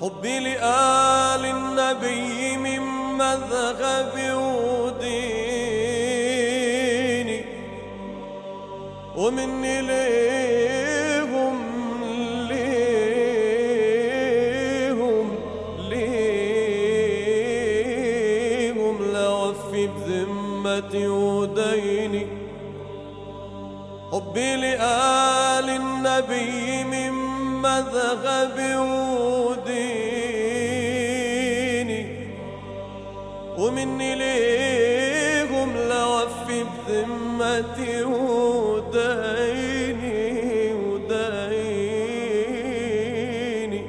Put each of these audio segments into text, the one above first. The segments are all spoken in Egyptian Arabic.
حبي لآل النبي من مذهب وديني ومني ليهم ليهم ليهم لوفي بذمتي وديني حبي لآل النبي من مذهب وديني ومني ليهم لوفي بذمتي وديني وديني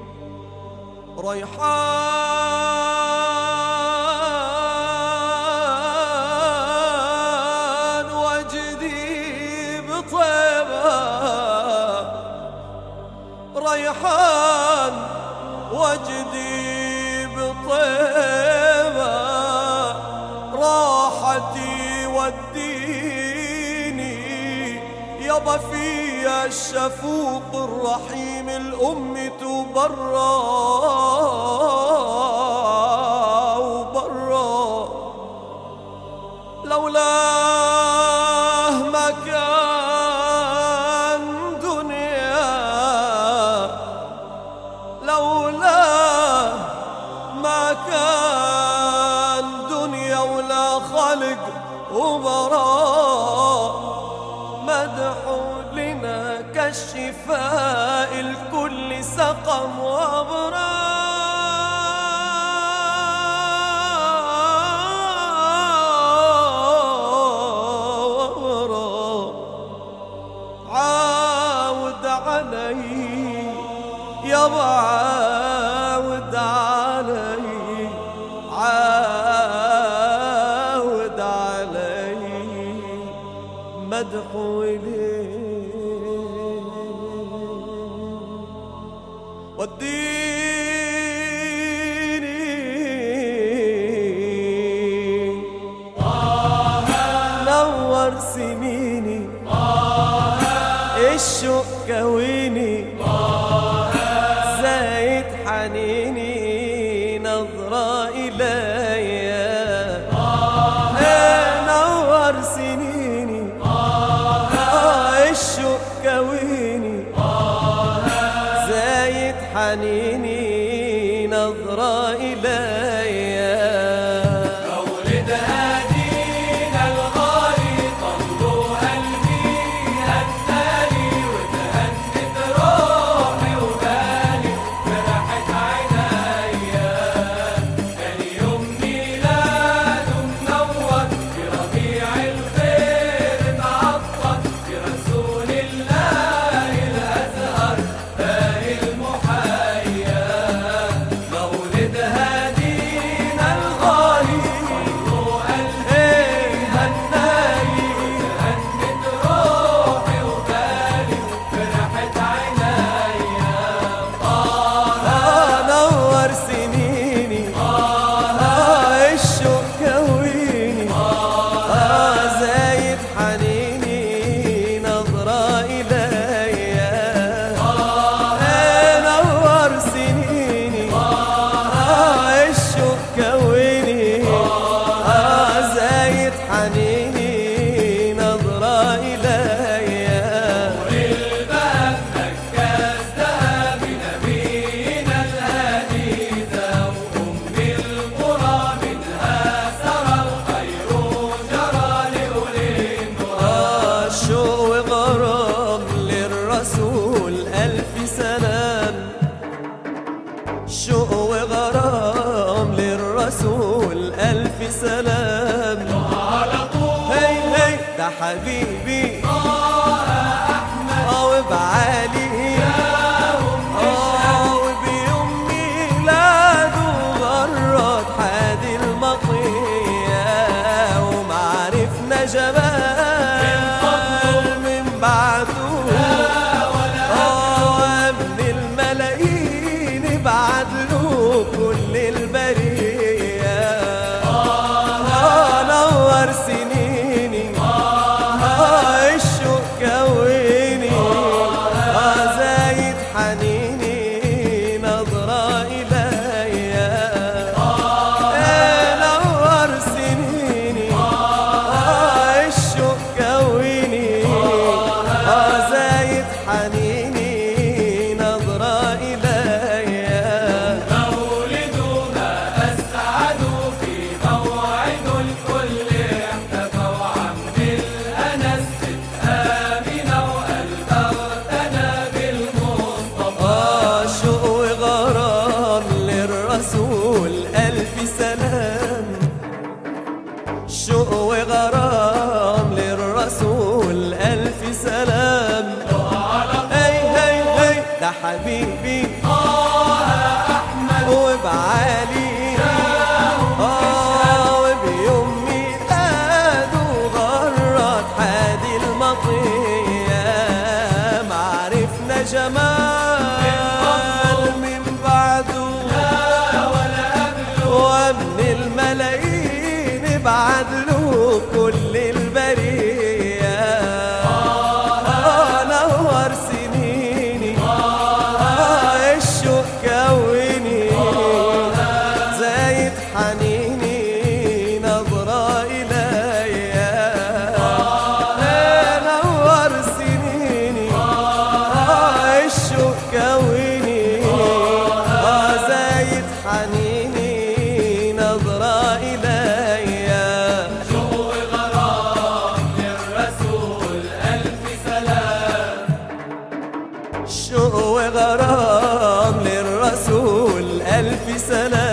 ريحان وجدي بطيبة ريحان وجدي بطيبة راحتي وديني يابا فيا الشفوق الرحيم الأم تبرى وبرا لولاه ما كان دنيا لولاه ما كان دنيا ولا خلق وبراء مدح لنا كالشفاء الكل سقم وابرار عاود علي يا عاود علي عاود علي مدح وديني نور سنيني الشوق كويني زايد حنيني نظرة إليا إيه نور سنيني آه الشوق كويني زايد حنيني نظرة إليا مولد هدينا الغالي طلوا قلبي هداني وتهنت روحي وبالي فرحت عينيا كان يوم ميلاد منور في ربيع الخير اتعطر في رسول الله الازهر باقي المحيا مولد هدينا الغالي طلوا قلبي هداني هنت روحي وبالي فرحت عينيا آه نور سنيني آه الشوق كويني آه زايد حنيني نظرة إليا آه نور سنيني آه الشوق كويني آه زايد حنيني نظرة إليا الباب نكاس ذهب نبينا الهادي ذا وأم القرى منها سرى الخير جرى لأولي النهى شوق وغرام للرسول ألف سلام شوق وغرام للرسول ألف سلام على طول هي هي ده حبيبي اه وبعالي اه وبيوم ميلاده غرد حادي المطية ومعرفنا جمال من بعده اه ابن الملايين بعد له كل البرية اه نور سنيني اه ده حبيبي طه أحمد وبعالي آه وبيوم ميلاده غرد حادي المطية معرفنا جمال من بعده ومن الملايين بعد له كل البرية آه نور سنيني آه الشوق كوني زايد حنيني نظرة إليا آه نور سنيني آه الشوق كوني آه زايد حنيني نظرة إليا شوق غرام للرسول ألف سلام شوق وغرام للرسول ألف سلام